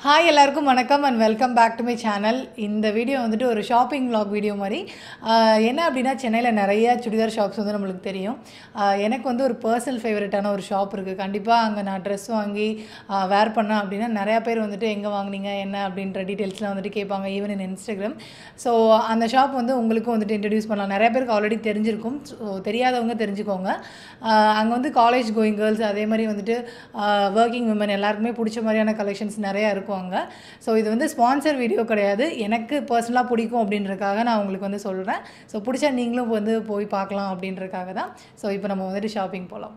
hi எல்லாருக்கும் வணக்கம் and welcome back to my channel இந்த வீடியோ வந்துட்டு ஒரு ஷாப்பிங் vlog வீடியோ மாதிரி ஆஹ் என்ன அப்படின்னா சென்னையில் நிறைய சுடிதார் ஷாப்ஸ் வந்து நம்மளுக்கு தெரியும் ஆஹ் எனக்கு வந்து ஒரு பர்சனல் ஃபேவரட்டான ஒரு ஷாப் இருக்குது கண்டிப்பாக அங்கே நான் ட்ரெஸ் வாங்கி வேர் பண்ணேன் அப்படின்னா நிறையா பேர் வந்துட்டு எங்கே வாங்குனீங்க என்ன அப்படின்ற டீட்டெயில்ஸ்லாம் வந்துட்டு கேட்பாங்க ஈவன் இன் இன்ஸ்டாகிராம் ஸோ அந்த ஷாப் வந்து உங்களுக்கும் வந்துட்டு இன்ட்ரடியூஸ் பண்ணலாம் நிறைய பேருக்கு ஆல்ரெடி தெரிஞ்சிருக்கும் ஸோ தெரியாதவங்க தெரிஞ்சுக்கோங்க அங்கே வந்து காலேஜ் கோயிங் கேர்ள்ஸ் அதே மாதிரி வந்துட்டு ஒர்க்கிங் விமன் எல்லாருக்குமே பிடிச்ச மாதிரியான கலெக்ஷன்ஸ் நிறையா இருக்கும் அங்கே ஸோ இது வந்து ஸ்பான்சர் வீடியோ கிடையாது எனக்கு பர்சனலாக பிடிக்கும் அப்படின்றதுக்காக நான் உங்களுக்கு வந்து சொல்கிறேன் ஸோ பிடிச்சா நீங்களும் வந்து போய் பார்க்கலாம் அப்படின்றதுக்காக தான் ஸோ இப்போ நம்ம வந்துட்டு ஷாப்பிங் போகலாம்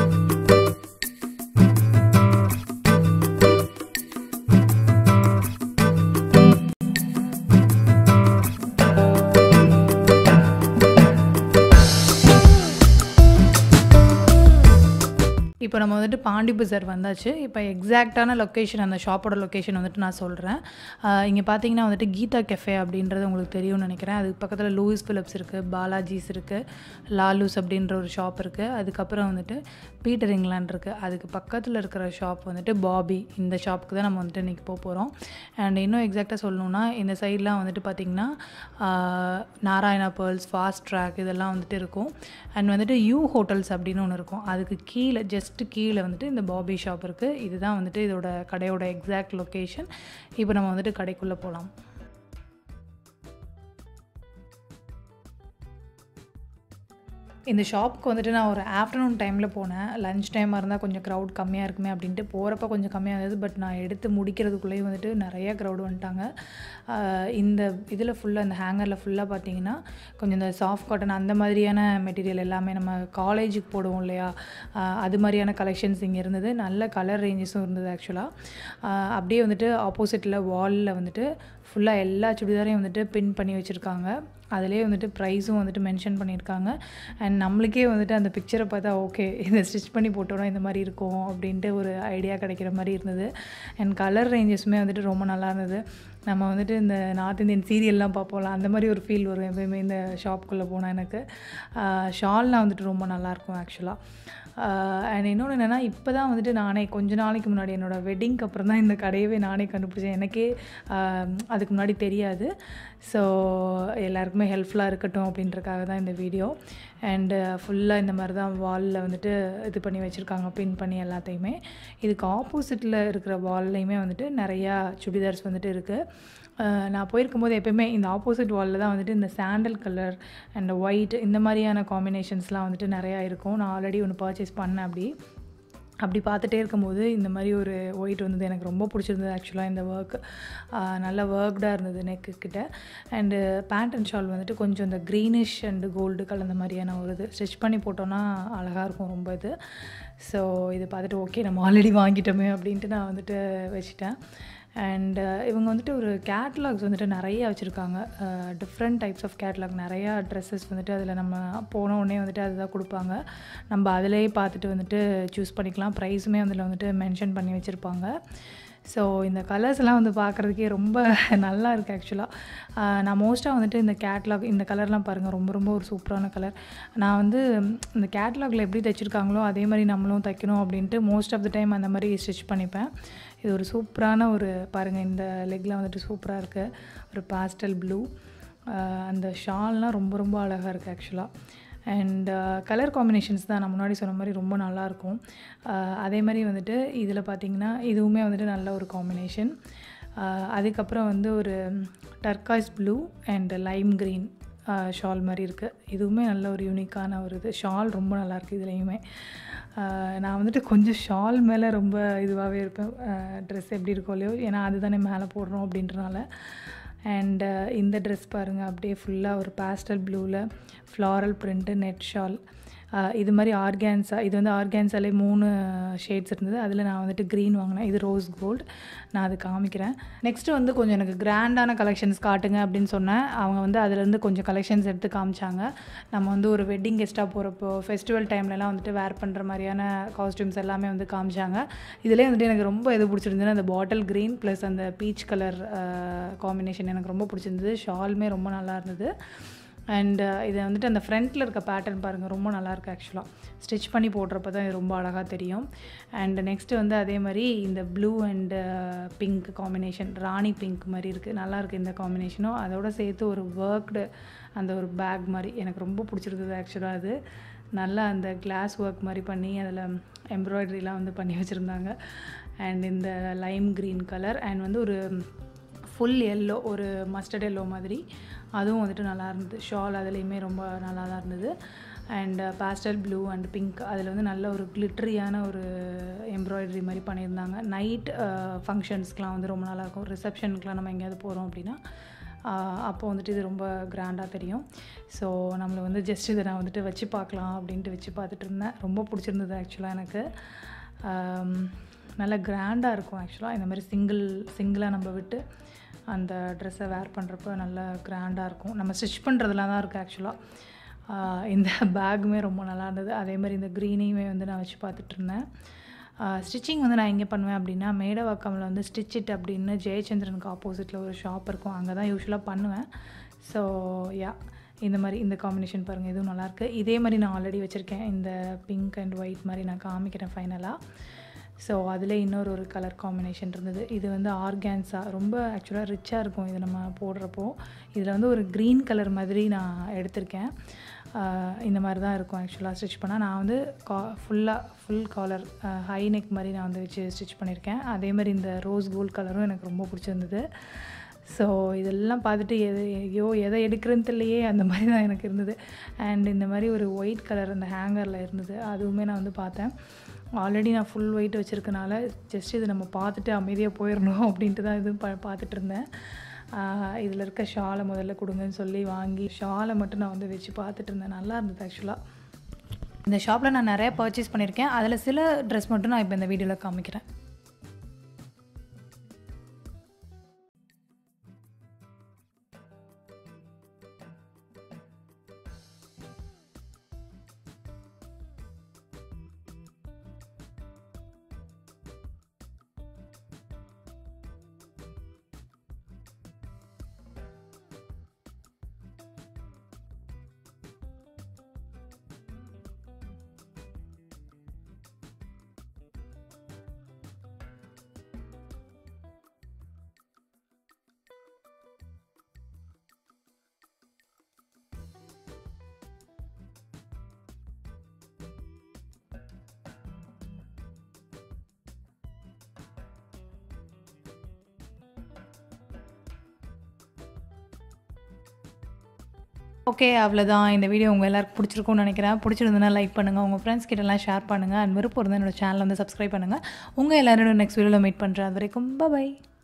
இப்போ நம்ம வந்துட்டு பாண்டி பஜார் வந்தாச்சு இப்போ எக்ஸாக்டான லொக்கேஷன் அந்த ஷாப்போட லொக்கேஷன் வந்துட்டு நான் சொல்கிறேன் இங்கே பார்த்தீங்கன்னா வந்துட்டு கீதா கெஃபே அப்படின்றது உங்களுக்கு தெரியும்னு நினைக்கிறேன் அதுக்கு பக்கத்தில் லூயிஸ் ஃபிலிப்ஸ் இருக்குது பாலாஜிஸ் இருக்குது லாலூஸ் அப்படின்ற ஒரு ஷாப் இருக்குது அதுக்கப்புறம் வந்துட்டு பீட்டர் இங்கிலாண்ட் இருக்குது அதுக்கு பக்கத்தில் இருக்கிற ஷாப் வந்துட்டு பாபி இந்த ஷாப்புக்கு தான் நம்ம வந்துட்டு இன்றைக்கி போக போகிறோம் அண்ட் இன்னும் எக்ஸாக்டாக சொல்லணுன்னா இந்த சைட்லாம் வந்துட்டு பார்த்திங்கன்னா நாராயணா பேர்ல்ஸ் ஃபாஸ்ட் ட்ராக் இதெல்லாம் வந்துட்டு இருக்கும் அண்ட் வந்துட்டு யூ ஹோட்டல்ஸ் அப்படின்னு ஒன்று இருக்கும் அதுக்கு கீழே ஜஸ்ட்டு கீழே வந்துட்டு இந்த பாபி ஷாப் இருக்குது இதுதான் வந்துட்டு இதோட கடையோட எக்ஸாக்ட் லொக்கேஷன் இப்போ நம்ம வந்துட்டு கடைக்குள்ளே போகலாம் இந்த ஷாப்புக்கு வந்துட்டு நான் ஒரு ஆஃப்டர்நூன் டைமில் போனேன் லஞ்ச் டைமாக இருந்தால் கொஞ்சம் க்ரௌட் கம்மியாக இருக்குமே அப்படின்ட்டு போகிறப்ப கொஞ்சம் கம்மியாக இருந்தது பட் நான் எடுத்து முடிக்கிறதுக்குள்ளேயும் வந்துட்டு நிறைய க்ரௌட் வந்துட்டாங்க ஆஹ் இந்த இதில் ஃபுல்லாக இந்த ஹேங்கரில் ஃபுல்லாக பார்த்தீங்கன்னா கொஞ்சம் இந்த சாஃப்ட் காட்டன் அந்த மாதிரியான மெட்டீரியல் எல்லாமே நம்ம காலேஜுக்கு போடுவோம் இல்லையா ஆஹ் அது மாதிரியான கலெக்ஷன்ஸ் இங்கே இருந்தது நல்ல கலர் ரேஞ்சஸும் இருந்தது ஆக்சுவலாக அப்படியே வந்துட்டு ஆப்போசிட்டில் வாலில் வந்துட்டு ஃபுல்லாக எல்லா சுடிதாரையும் வந்துட்டு பின் பண்ணி வச்சுருக்காங்க அதிலே வந்துட்டு ப்ரைஸும் வந்துட்டு மென்ஷன் பண்ணியிருக்காங்க அண்ட் நம்மளுக்கே வந்துட்டு அந்த பிக்சரை பார்த்தா ஓகே இதை ஸ்டிச் பண்ணி போட்டோன்னா இந்த மாதிரி இருக்கும் அப்படின்ட்டு ஒரு ஐடியா கிடைக்கிற மாதிரி இருந்தது அண்ட் கலர் ரேஞ்சஸுமே வந்துட்டு ரொம்ப நல்லா இருந்தது நம்ம வந்துட்டு இந்த நார்த் இந்தியன் சீரியல்லாம் பார்ப்போம்ல அந்த மாதிரி ஒரு ஃபீல் வரும் எப்பயுமே இந்த ஷாப்புக்குள்ளே போனால் எனக்கு ஷால்லாம் வந்துட்டு ரொம்ப நல்லாயிருக்கும் ஆக்சுவலாக அண்ட் இன்னொன்று என்னென்னா இப்போ தான் வந்துட்டு நானே கொஞ்ச நாளைக்கு முன்னாடி என்னோடய வெட்டிங்க்கு அப்புறம் தான் இந்த கடையவே நானே கண்டுபிடிச்சேன் எனக்கே ஆஹ் அதுக்கு முன்னாடி தெரியாது ஸோ எல்லாருக்குமே ஹெல்ப்ஃபுல்லாக இருக்கட்டும் அப்படின்றக்காக தான் இந்த வீடியோ அண்டு ஃபுல்லாக இந்த மாதிரி தான் வாலில் வந்துட்டு இது பண்ணி வச்சுருக்காங்க பின் பண்ணி எல்லாத்தையுமே இதுக்கு ஆப்போசிட்டில் இருக்கிற வால்லையுமே வந்துட்டு நிறையா சுடிதார்ஸ் வந்துட்டு இருக்குது அஹ் நான் போயிருக்கும்போது எப்பயுமே இந்த ஆப்போசிட் வாலில் தான் வந்துட்டு இந்த சாண்டல் கலர் அண்ட் ஒயிட் இந்த மாதிரியான காம்பினேஷன்ஸ்லாம் வந்துட்டு நிறையா இருக்கும் நான் ஆல்ரெடி ஒன்று பர்ச்சேஸ் பண்ணேன் அப்படி அப்படி பார்த்துட்டே இருக்கும்போது இந்த மாதிரி ஒரு ஒயிட் வந்தது எனக்கு ரொம்ப பிடிச்சிருந்தது ஆக்சுவலாக இந்த ஒர்க் நல்ல ஒர்க்டாக இருந்தது நெக்கு கிட்ட அண்டு பேண்ட் அண்ட் ஷால் வந்துட்டு கொஞ்சம் இந்த க்ரீனிஷ் அண்டு கோல்டு கலந்த மாதிரியான ஒரு இது ஸ்டிச் பண்ணி போட்டோன்னா அழகாக இருக்கும் ரொம்ப இது ஸோ இது பார்த்துட்டு ஓகே நம்ம ஆல்ரெடி வாங்கிட்டோமே அப்படின்ட்டு நான் வந்துட்டு வச்சுட்டேன் அண்ட் இவங்க வந்துட்டு ஒரு கேட்லாக்ஸ் வந்துட்டு நிறைய வச்சுருக்காங்க டிஃப்ரெண்ட் டைப்ஸ் ஆஃப் கேட்லாக் நிறையா ட்ரெஸ்ஸஸ் வந்துட்டு அதில் நம்ம போன உடனே வந்துட்டு அதுதான் கொடுப்பாங்க நம்ம அதிலேயே பார்த்துட்டு வந்துட்டு சூஸ் பண்ணிக்கலாம் ப்ரைஸுமே அதில் வந்துட்டு மென்ஷன் பண்ணி வச்சுருப்பாங்க ஸோ இந்த கலர்ஸ்லாம் வந்து பார்க்குறதுக்கே ரொம்ப நல்லா இருக்குது ஆக்சுவலாக நான் மோஸ்ட்டாக வந்துட்டு இந்த கேட்லாக் இந்த கலர்லாம் பாருங்கள் ரொம்ப ரொம்ப ஒரு சூப்பரான கலர் நான் வந்து இந்த கேட்லாகில் எப்படி தைச்சிருக்காங்களோ அதே மாதிரி நம்மளும் தைக்கணும் அப்படின்ட்டு மோஸ்ட் ஆஃப் த டைம் அந்த மாதிரி ஸ்டிச் பண்ணிப்பேன் இது ஒரு சூப்பரான ஒரு பாருங்கள் இந்த லெக்கில் வந்துட்டு சூப்பராக இருக்குது ஒரு பாஸ்டல் ப்ளூ அந்த ஷால்லாம் ரொம்ப ரொம்ப அழகாக இருக்குது ஆக்சுவலாக அண்ட் கலர் காம்பினேஷன்ஸ் தான் நான் முன்னாடி சொன்ன மாதிரி ரொம்ப நல்லாயிருக்கும் அதே மாதிரி வந்துட்டு இதில் பார்த்திங்கன்னா இதுவுமே வந்துட்டு நல்ல ஒரு காம்பினேஷன் அதுக்கப்புறம் வந்து ஒரு turquoise blue and lime green shawl மாதிரி இருக்குது இதுவுமே நல்ல ஒரு யூனிக்கான ஒரு இது ஷால் ரொம்ப நல்லாயிருக்கு இதுலேயுமே நான் வந்துட்டு கொஞ்சம் ஷால் மேலே ரொம்ப இதுவாகவே இருப்பேன் ட்ரெஸ் எப்படி இருக்கோ இல்லையோ ஏன்னா அதுதானே மேலே போடுறோம் அப்படின்றனால அண்டு இந்த ட்ரெஸ் பாருங்கள் அப்படியே ஃபுல்லாக ஒரு பேஸ்டல் ப்ளூவில் ஃப்ளாரல் பிரிண்ட்டு நெட் ஷால் இது மாதிரி ஆர்கான்ஸா இது வந்து ஆர்கான்ஸாலே மூணு ஷேட்ஸ் இருந்தது அதில் நான் வந்துட்டு க்ரீன் வாங்கினேன் இது ரோஸ் கோல்டு நான் அது காமிக்கிறேன் நெக்ஸ்ட்டு வந்து கொஞ்சம் எனக்கு கிராண்டான கலெக்ஷன்ஸ் காட்டுங்க அப்படின்னு சொன்னேன் அவங்க வந்து அதுலேருந்து கொஞ்சம் கலெக்ஷன்ஸ் எடுத்து காமிச்சாங்க நம்ம வந்து ஒரு வெட்டிங் கெஸ்ட்டாக போகிறப்போ ஃபெஸ்டிவல் டைம்லலாம் வந்துட்டு வேர் பண்ணுற மாதிரியான காஸ்டியூம்ஸ் எல்லாமே வந்து காமிச்சாங்க இதிலே வந்துட்டு எனக்கு ரொம்ப எது பிடிச்சிருந்ததுன்னா அந்த பாட்டில் க்ரீன் ப்ளஸ் அந்த பீச் கலர் காம்பினேஷன் எனக்கு ரொம்ப பிடிச்சிருந்தது ஷாலுமே ரொம்ப நல்லா இருந்தது அண்ட் இதை வந்துட்டு அந்த ஃப்ரண்ட்டில் இருக்க பேட்டர்ன் பாருங்கள் ரொம்ப நல்லாயிருக்கு ஆக்சுவலாக ஸ்டிச் பண்ணி போடுறப்ப தான் இது ரொம்ப அழகாக தெரியும் அண்ட் நெக்ஸ்ட்டு வந்து அதே மாதிரி இந்த blue and pink combination rani pink மாதிரி இருக்குது நல்லாயிருக்கு இந்த காம்பினேஷனும் அதோட சேர்த்து ஒரு ஒர்க்டு அந்த ஒரு பேக் மாதிரி எனக்கு ரொம்ப பிடிச்சிருந்தது ஆக்சுவலாக அது நல்லா அந்த கிளாஸ் ஒர்க் மாதிரி பண்ணி அதில் எம்ப்ராய்டரிலாம் வந்து பண்ணி வச்சுருந்தாங்க அண்ட் இந்த லைம் க்ரீன் கலர் அண்ட் வந்து ஒரு ஃபுல் எல்லோ ஒரு மஸ்டர்ட் எல்லோ மாதிரி அதுவும் வந்துட்டு நல்லா இருந்தது ஷால் அதுலேயுமே ரொம்ப நல்லா தான் இருந்தது and pastel blue and pink அதில் வந்து நல்ல ஒரு கிளிட்ரியான ஒரு எம்ப்ராய்டரி மாதிரி பண்ணியிருந்தாங்க நைட் ஃபங்க்ஷன்ஸ்க்கெலாம் வந்து ரொம்ப நல்லாயிருக்கும் ரிசப்ஷனுக்குலாம் நம்ம எங்கேயாவது போகிறோம் அப்படின்னா அப்போ வந்துட்டு இது ரொம்ப கிராண்டாக தெரியும் ஸோ நம்மளை வந்து ஜஸ்ட் இதை நான் வந்துட்டு வச்சு பார்க்கலாம் அப்படின்ட்டு வச்சு பார்த்துட்டு இருந்தேன் ரொம்ப பிடிச்சிருந்தது ஆக்சுவலாக எனக்கு நல்ல கிராண்டாக இருக்கும் ஆக்சுவலாக இந்த மாதிரி சிங்கிள் சிங்கிளாக நம்ம விட்டு அந்த ட்ரெஸ்ஸை வேர் பண்ணுறப்ப நல்லா கிராண்டாக இருக்கும் நம்ம ஸ்டிச் பண்ணுறதுலாம் தான் இருக்குது ஆக்சுவலாக இந்த பேக்குமே ரொம்ப நல்லா இருந்தது அதே மாதிரி இந்த க்ரீனையுமே வந்து நான் வச்சு பார்த்துட்டு இருந்தேன் ஸ்டிச்சிங் வந்து நான் எங்கே பண்ணுவேன் அப்படின்னா மேடவாக்கமில் வந்து ஸ்டிச் இட் அப்படின்னு ஜெயச்சந்திரனுக்கு ஆப்போசிட்டில் ஒரு ஷாப் இருக்கும் அங்கே தான் யூஸ்வலாக பண்ணுவேன் ஸோ யா இந்த மாதிரி இந்த காம்பினேஷன் பாருங்கள் இதுவும் நல்லாயிருக்கு இதே மாதிரி நான் ஆல்ரெடி வச்சுருக்கேன் இந்த பிங்க் அண்ட் ஒயிட் மாதிரி நான் காமிக்கிறேன் ஃபைனலாக ஸோ அதில் இன்னொரு ஒரு கலர் காம்பினேஷன் இருந்தது இது வந்து ஆர்கான்ஸா ரொம்ப ஆக்சுவலாக ரிச்சாக இருக்கும் இது நம்ம போடுறப்போ இதில் வந்து ஒரு க்ரீன் கலர் மாதிரி நான் எடுத்திருக்கேன் இந்த மாதிரி தான் இருக்கும் ஆக்சுவலாக ஸ்டிச் பண்ணால் நான் வந்து கா ஃபுல்லாக ஃபுல் காலர் ஹை நெக் மாதிரி நான் வந்து வச்சு ஸ்டிச் பண்ணியிருக்கேன் அதே மாதிரி இந்த ரோஸ் கோல்ட் கலரும் எனக்கு ரொம்ப பிடிச்சிருந்தது ஸோ இதெல்லாம் பார்த்துட்டு எது ஐயோ எதை எடுக்கிறேன்னு தெரியலையே அந்த மாதிரி தான் எனக்கு இருந்தது அண்ட் இந்த மாதிரி ஒரு ஒயிட் கலர் அந்த ஹேங்கரில் இருந்தது அதுவுமே நான் வந்து பார்த்தேன் ஆல்ரெடி நான் ஃபுல் ஒயிட் வச்சுருக்கனால ஜஸ்ட் இது நம்ம பார்த்துட்டு அமைதியாக போயிடணும் அப்படின்ட்டு தான் இது பா பார்த்துட்டு இருந்தேன் இதில் இருக்க ஷாலை முதல்ல கொடுங்கன்னு சொல்லி வாங்கி ஷாலை மட்டும் நான் வந்து வச்சு பார்த்துட்டு இருந்தேன் நல்லா இருந்தது ஆக்சுவலாக இந்த ஷாப்பில் நான் நிறைய பர்ச்சேஸ் பண்ணியிருக்கேன் அதில் சில ட்ரெஸ் மட்டும் நான் இப்போ இந்த வீடியோவில் காமிக்கிறேன் ஓகே அவ்வளோதான் இந்த வீடியோ உங்கள் எல்லாருக்கும் பிடிச்சிருக்கும்னு நினைக்கிறேன் பிடிச்சிருந்ததுன்னா லைக் பண்ணுங்கள் உங்கள் ஃப்ரெண்ட்ஸ் கிட்டலாம் ஷேர் பண்ணுங்கள் அண்ட் விருப்பம் இருந்தால் என்னோட சேனல் வந்து சப்ஸ்கிரைப் பண்ணுங்கள் உங்கள் எல்லோரும் நெக்ஸ்ட் வீடியோவில் மீட் பண்ணுறேன் அது வரைக்கும் பை